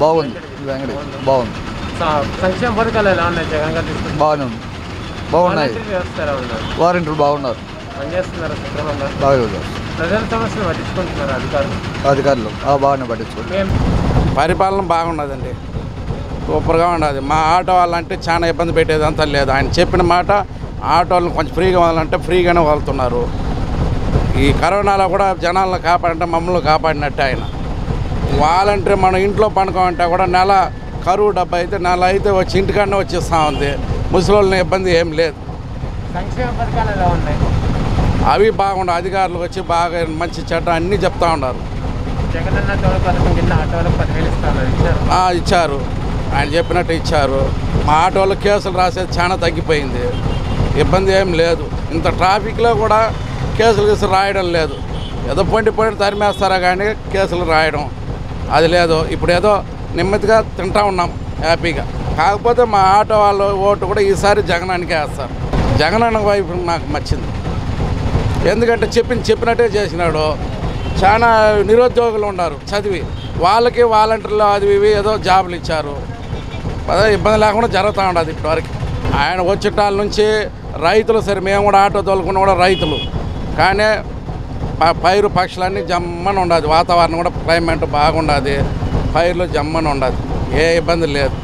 బాగుంది వెంకటే బాగుంది స- సంక్షేమ పథకాలు ఎలా ఉన్నాయి జగన్ గారు తీసుకుంటే బాగానే ఉంది బాగున్నాయి వాలంటీర్ వ్యవస్థ ఎలా ఉన్నారు వారంటీలు బాగున్నారు పనిచేస్తున్నారు సక్రమంగా బాగా చేస్తారు. ప్రజల సమస్యలు పట్టించుకుంటున్నారు అధికారులు అధికారులు ఆ, బాగానే పట్టించుకోండి ఏం పరిపాలన బాగున్నదండి సూపర్గా ఉన్నది మా ఆటో వాళ్ళంటే చాలా ఇబ్బంది పెట్టేది అంతా లేదు ఆయన చెప్పిన మాట ఆటోలను కొంచెం ఫ్రీగా వదలంటే ఫ్రీగానే వదులుతున్నారు ఈ కరోనాలో కూడా జనాలను కాపాడంటే మమ్మల్ని కాపాడినట్టే ఆయన వాలంటీర్ మన ఇంట్లో పనుకోమంటే కూడా నెల కరువు డబ్బు అయితే నెల అయితే వచ్చి ఇంటికాడనే వచ్చేస్తూ ఉంది ముసలి ఇబ్బంది ఏం లేదు సంక్షేమ పథకాలు ఎలా ఉన్నాయి అవి బాగుండవు అధికారులు వచ్చి బాగా మంచి చెడ్డ అన్నీ చెప్తా ఉన్నారు జగన్ అన్న తోడు పథకం కింద ఆటోలకు పదివేలు ఇస్తున్నారు ఇచ్చారు ఆ, ఇచ్చారు ఆయన చెప్పినట్టు ఇచ్చారు మా ఆటోలో కేసులు రాసేది చాలా తగ్గిపోయింది ఇబ్బంది ఏం లేదు ఇంత ట్రాఫిక్లో కూడా కేసులు గీసులు రాయడం లేదు ఏదో పొండి పొండి తరిమేస్తారా కానీ కేసులు రాయడం అది లేదు ఇప్పుడు ఏదో నెమ్మదిగా తింటా ఉన్నాం హ్యాపీగా కాకపోతే మా ఆటో వాళ్ళ ఓటు కూడా ఈసారి జగనానికే వేస్తారు జగనన్న వైపు నాకు నచ్చింది ఎందుకంటే చెప్పింది చెప్పినట్టే చేసినాడు చాలా నిరుద్యోగులు ఉన్నారు చదివి వాళ్ళకి వాలంటీర్లు అది ఇవి ఏదో జాబులు ఇచ్చారు అదే ఇబ్బంది లేకుండా జరుగుతూ ఉండదు ఇప్పటివరకు ఆయన వచ్చేటాల నుంచి రైతులు సరే మేము కూడా ఆటో తోలుకున్న కూడా రైతులు కానీ ప- పైరు పక్షులన్నీ జమ్మని ఉండదు వాతావరణం కూడా క్లైమేట్ బాగుండదు పైర్లు జమ్మని ఉండదు ఏ ఇబ్బంది లేదు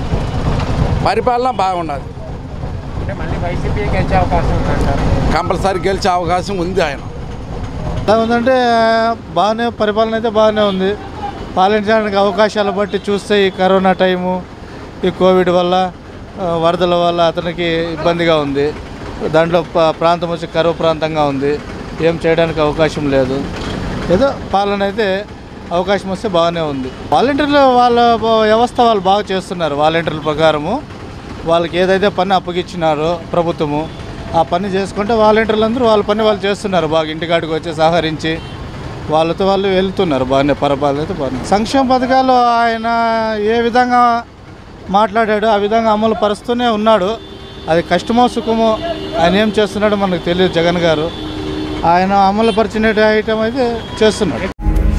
పరిపాలన బాగున్నది అంటే మళ్ళీ వైసీపీ గెలిచే అవకాశం ఉందంటారు కంపల్సరీ గెలిచే అవకాశం ఉంది ఆయన ఎలా ఉందంటే బాగానే పరిపాలన అయితే బాగానే ఉంది పాలించడానికి అవకాశాలు బట్టి చూస్తే ఈ కరోనా టైము ఈ కోవిడ్ వల్ల ఆ, వరదల వల్ల అతనికి ఇబ్బందిగా ఉంది దాంట్లో ప- ప్రాంతం వచ్చి కరువు ప్రాంతంగా ఉంది ఏం చేయడానికి అవకాశం లేదు ఏదో పాలన అయితే అవకాశం వస్తే బాగానే ఉంది వాలంటీర్లు వాళ్ళ బ- వ్యవస్థ వాళ్ళు బాగా చేస్తున్నారు వాలంటీర్ల ప్రకారము వాళ్ళకి ఏదైతే పని అప్పగిచ్చినారో ప్రభుత్వము ఆ పని చేసుకుంటే వాలంటీర్లు అందరూ వాళ్ళ పని వాళ్ళు చేస్తున్నారు బాగా ఇంటికాడికి వచ్చి సహకరించి వాళ్ళతో వాళ్ళు వెళ్తున్నారు బాగానే పరిపాలన అయితే బాగానే సంక్షేమ పథకాలు ఆయన ఏ విధంగా మాట్లాడాడో ఆ విధంగా అమలు పరుస్తూనే ఉన్నాడు అది కష్టమో సుఖమో ఆయన ఏం చేస్తున్నాడో మనకు తెలియదు జగన్ గారు ఆయన అమలు పరిచిన ఐటమ్ అయితే చేస్తున్నాడు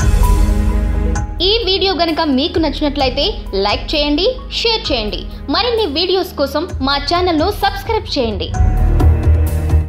ఈ వీడియో గనుక మీకు నచ్చినట్లయితే లైక్ చేయండి షేర్ చేయండి మరిన్ని వీడియోస్ కోసం మా ఛానల్ను సబ్స్క్రైబ్ చేయండి